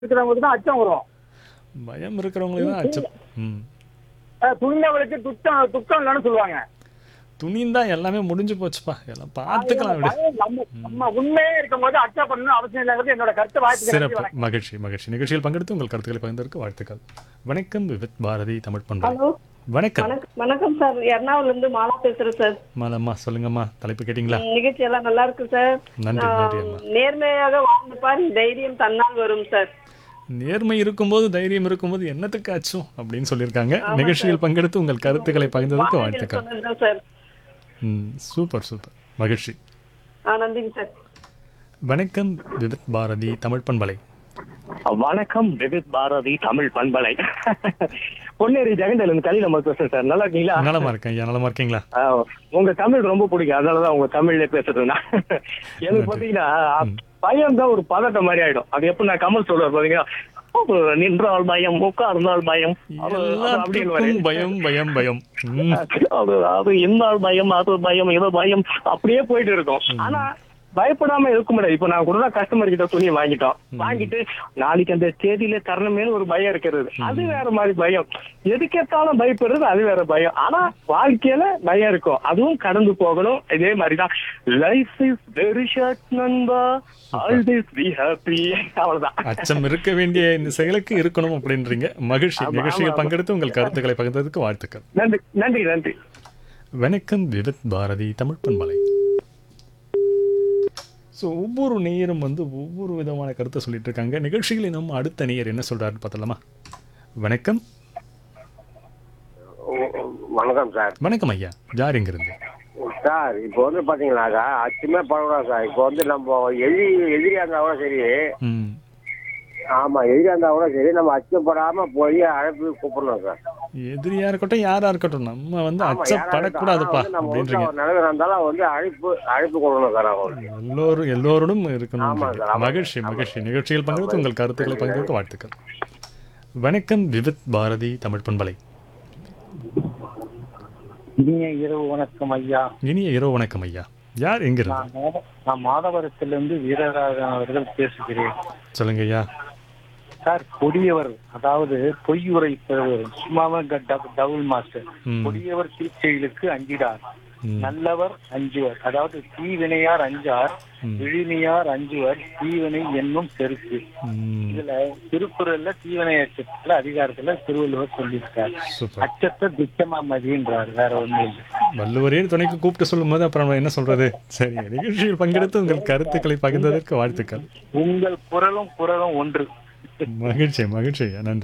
இருக்கிறவங்களுக்கு தான் அச்சம் வரும் பயம் இருக்கிறவங்களுக்கு தான் அச்சம் ம் அஹ் துணிந்தவளுக்கு துக்கம் துக்கம் இல்லைன்னு சொல்லுவாங்க துணியும் தான் எல்லாமே முடிஞ்சு போச்சுப்பா எல்லாம் பார்த்துக்கலாம் விடு பயம் நம்ம நம்ம உண்மையே இருக்கும் போது அச்சம் பண்ணணும் அவசியம் இல்லைங்கிறது என்னோட கருத்து வாய்ப்பு சிறப்பு மகிழ்ச்சி மகிழ்ச்சி நிகழ்ச்சியில் பங்கெடுத்து உங்கள் கருத்துக்களை பகிர்ந்ததற்கு வாழ்த்துக்கள் வணக்கம் விவித் பாரதி தமிழ் பண்பலை ஹலோ வணக்கம் வணக்கம் வணக்கம் சார் எர்ணாகுளம்ல இருந்து மாலா பேசுறேன் சார் மாலம்மா சொல்லுங்கம்மா தலைப்பு கேட்டிங்களா நிகழ்ச்சி எல்லாம் நல்லா இருக்கு சார் நன்றி நன்றி அம்மா நேர்மையாக வாழ்ந்துப்பார் தைரியம் தன்னால் வரும் சார் நேர்மை இருக்கும்போது தைரியம் இருக்கும்போது என்னத்துக்கு அச்சம் அப்படின்னு சொல்லியிருக்காங்க நிகழ்ச்சியில் பங்கெடுத்து உங்கள் கருத்துக்களை பகிர்ந்ததற்கு வாழ்த்துக்கள் சொன்னதுதான் சார் ம் சூப்பர் சூப்பர் மகிழ்ச்சி ஆ நன்றிங்க சார் வணக்கம் விவித் பாரதி தமிழ் பண்பலை வணக்கம் விவித் பாரதி தமிழ் பண்பலை பொன்னேரி ஜெகண்டலன் கலி நம்ம பேசுறேன் சார் நல்லா இருக்கீங்களா நலமா இருக்கேன் ஐயா நலமா இருக்கீங்களா ஆ, உங்க தமிழ் ரொம்ப பிடிக்கும் அதனாலதான் உங்க தமிழ்ல பேசுறேன் நான். எனக்கு பாத்தீங்கன்னா பயம் தான் ஒரு பதட்டம் மாதிரி ஆயிடும் அது எப்ப நான் கமல் சொல்லுவார் பாத்தீங்கன்னா "ஓ, நின்றால் பயம் உட்கார்ந்தால் பயம் அது- அது அப்படின்னு எல்லாத்துக்கும் பயம் பயம் பயம் ம், அது அது இந்தால் பயம் அது பயம் இது பயம் அப்படியே போயிட்டு இருக்கும் ஆனா பயப்படாம இருக்க முடியாது இப்ப நான் கூட தான் கஸ்டமர் கிட்ட துணியை வாங்கிட்டோம் வாங்கிட்டு நாளைக்கு அந்த தேதியில தரணுமே ஒரு பயம் இருக்கிறது அது வேற மாதிரி பயம் எதுக்கேத்தாலும் பயப்படுறது அது வேற பயம் ஆனா வாழ்க்கையில பயம் இருக்கும் அதுவும் கடந்து போகணும் இதே மாதிரிதான் லைஃப் இஸ் வெரி ஷார்ட் நண்பா ஆல்வேஸ் பி ஹாப்பி அவ்வளவுதான் அச்சம் இருக்க வேண்டிய இந்த செயலுக்கு இருக்கணும் அப்படின்றீங்க மகிழ்ச்சி ஆமா, நிகழ்ச்சியில் ஆமா. பங்கெடுத்து உங்கள் கருத்துக்களை பகிர்ந்ததற்கு வாழ்த்துக்கள் நன்றி நன்றி நன்றி வணக்கம் விவித் பாரதி தமிழ் பண்பலை ஸோ ஒவ்வொரு நேயரும் வந்து ஒவ்வொரு விதமான கருத்தை சொல்லிட்டு இருக்காங்க நிகழ்ச்சிகளில் நம்ம அடுத்த நேயர் என்ன சொல்றாருன்னு பார்த்தலாமா வணக்கம் வணக்கம் சார் வணக்கம் ஐயா யார் எங்கிருந்து சார் இப்போ வந்து பாத்தீங்கன்னாக்கா அச்சுமே பரவாயில்ல சார் இப்போ வந்து நம்ம எதிரி எதிரியா இருந்தா கூட சரி ம் ஆமா எதிரியா இருந்தா கூட சரி நம்ம அச்சப்படாம போய் அழைப்பு கூப்பிடணும் சார் எதிரியா இருக்கட்டும் யாரா இருக்கட்டும் நம்ம வந்து ஆமா, யாரா அச்சப்படக்கூடாதுப்பா இருந்தாலும் நம்ம வீட்டுல அப்படின்றீங்க ஒரு நிலைமை இருந்தாலும் வந்து அழைப்பு அழைப்பு கொடுக்கணும் சார் அவங்களுக்கு எல்லோரும் எல்லோரோடும் இருக்கணும் ஆமா சார், ஆமா. மகிழ்ச்சி மகிழ்ச்சி நிகழ்ச்சியில் பங்கெடுத்து உங்கள் கருத்துக்களை பகிர்ந்ததற்கு வாழ்த்துக்கள் வணக்கம் விவித் பாரதி தமிழ் பண்பலை இனிய இரவு வணக்கம் ஐயா இனிய இரவு வணக்கம் ஐயா யார் எங்கிருந்து நான் மாத- நான் மாதவரத்திலிருந்து வீரராகவன் அவர்கள் பேசுகிறேன் சொல்லுங்க ஐயா சார் கொடியவர் அதாவது பொய் உரைப்பவர் சும்மாவே க- டப- டபுள் மாஸ்டர் ம். கொடியவர் தீச்செயலுக்கு அஞ்சிடார் ம். நல்லவர் அஞ்சுவர் அதாவது தீவினையார் அஞ்சார் ம். விழினியார் அஞ்சுவர் தீவினை என்னும் செருக்கு ம், இதுல திருக்குறள்ல தீவினை அச்சத்துல அதிகாரத்துல திருவள்ளுவர் சொல்லியிருக்கார் சூப்பர் அச்சத்தை துச்சமா மதின்றார் வேற ஒண்ணும் இல்லை வள்ளுவரே துணைக்கு கூப்பிட்டு சொல்லும்போது அப்புறம் நம்ம என்ன சொல்றது சரி நிகழ்ச்சியில் பங்கெடுத்து உங்கள் கருத்துக்களை பகிர்ந்ததற்கு வாழ்த்துக்கள் உங்கள் குரலும் குரலும் ஒன்று மகிழ்ச்சி மகிழ்ச்சி ஐயா நன்றி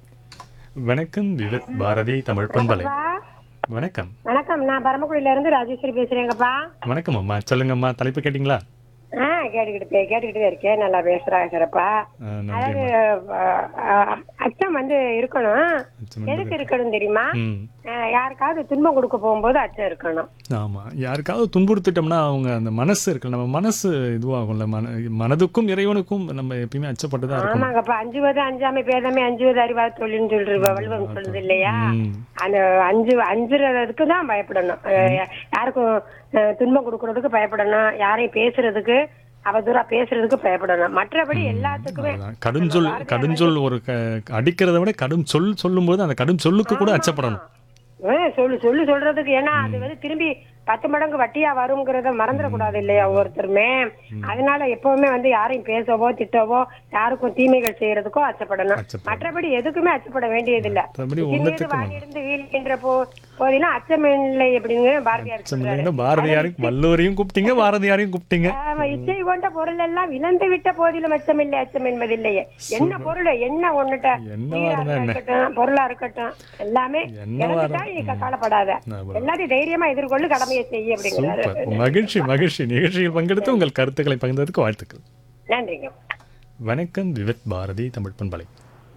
வணக்கம் விவித் பாரதி தமிழ் பண்பலை வணக்கம் வணக்கம் நான் பரமக்குடியில இருந்து ராஜேஸ்வரி பேசுறேங்கப்பா வணக்கம் அம்மா சொல்லுங்கம்மா தலைப்பு கேட்டிங்களா ஆ கேட்டுக்கிட்டு பே- கேட்டுக்கிட்டு தான் இருக்கேன் நல்லா பேசுறாங்க சிறப்பா ஆ, நன்றி அதாவது அம்மா. அஹ், அஹ், அச்சம் வந்து இருக்கணும் அச்சம் எதுக்கு வந்து- இருக்கணும் தெரியுமா ம் அஹ், யாருக்காவது துன்பம் கொடுக்க போகும்போது அச்சம் இருக்கணும் ஆமா யாருக்காவது துன்புறுத்திட்டோம்னா அவங்க அந்த மனசு இருக்குல்ல நம்ம மனசு இதுவாகும்ல மன மனதுக்கும் இறைவனுக்கும் நம்ம எப்பயுமே அச்சப்பட்டு தான் இருக்கணும் ஆமாங்கப்பா அஞ்சுவது அஞ்சாமை பேதமே அஞ்சுவது அறிவாத தொழில்னு சொல்றது வள்ளுவன் சொல்றது இல்லையா ம். அந்த அஞ்சு அஞ்சுறதுக்கு தான் பயப்படணும் அஹ், யாருக்கும் அஹ், துன்பம் கொடுக்கறதுக்கு பயப்படணும் யாரையும் பேசுறதுக்கு அவதூறா பேசுறதுக்கு பயப்படணும் மற்றபடி எல்லாத்துக்குமே அதான். கடுஞ்சொல் கடுஞ்சொல் ஒரு க அடிக்கிறத விட கடும் சொல் சொல்லும்போது அந்த கடும் சொல்லுக்கு கூட அச்சப்படணும் ஆ, சொல்லு சொல்லு சொல்றதுக்கு ஏன்னா அது வந்து திரும்பி பத்து மடங்கு வட்டியா வருங்கிறத மறந்துடக்கூடாது இல்லையா ஒவ்வொருத்தருமே அதனால எப்பவுமே வந்து யாரையும் பேசவோ திட்டவோ யாருக்கும் தீமைகள் செய்யறதுக்கோ அச்சப்படணும் அச்சப்படணும். மற்றபடி எதுக்குமே அச்சப்பட வேண்டியது இல்ல மற்றபடி சிறிது ஒன்றுத்துக்கும் வானிருந்து வீழ்கின்ற போ போதிலும் அச்சமில்லை அப்படின்னு பாரதியார் சொல்றாரு. அச்சமில்லைன்னா பாரதியாரையும் வள்ளுவரையும் கூப்பிட்டீங்க பாரதியாரையும் கூப்பிட்டீங்க ஆமா, இச்சை கொண்ட பொருள் எல்லாம் இழந்து விட்ட போதிலும் அச்சமில்லை அச்சம் என்பதில்லையே என்ன பொருள் என்ன ஒண்ணுட்ட என்னவா நீரா இருந்தா என்ன? இருக்கட்டும் பொருளா இருக்கட்டும் எல்லாமே என்னவா இழந்துட்டா இருந்தா நீ கவலைப்படாத நான் எல்லாத்தையும் தைரியமா எதிர்கொள்ளு கடமையை செய்ய அப்படிங்கிறாரு சூப்பர் மகிழ்ச்சி மகிழ்ச்சி நிகழ்ச்சியில் பங்கெடுத்து உங்கள் கருத்துக்களை பகிர்ந்ததற்கு வாழ்த்துக்கள் நன்றிங்க வணக்கம் விவித் பாரதி தமிழ் பண்பலை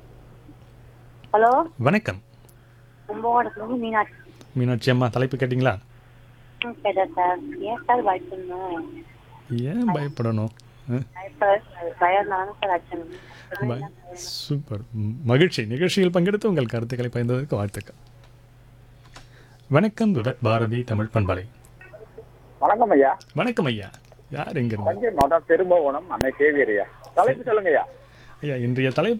ஹலோ வணக்கம் கும்பகோணத்துலேருந்து மீனாட்சி மீனாட்சி அம்மா தலைப்பு கேட்டிங்களா ம், கேட்டேன் சார் ஏன் சார் பயப்படணும் ஏன் பயப்படணும் ஆ? பயப்பட பயம்னாலும் சார் அச்சம் ப- சூப்பர் ம், மகிழ்ச்சி நிகழ்ச்சியில் பங்கெடுத்து உங்கள் கருத்துக்களை பகிர்ந்ததற்கு வாழ்த்துக்கள் வணக்கம் விவித் பாரதி தமிழ் பண்பலை வணக்கம் ஐயா வணக்கம் ஐயா யார் எங்கிருந்து தஞ்சை மாவட்டம் பெரும்பகோணம் அன்னை சேவியர் ஐயா தலைப்பு சொல்லுங்க ஐயா ஐயா இன்றைய தலை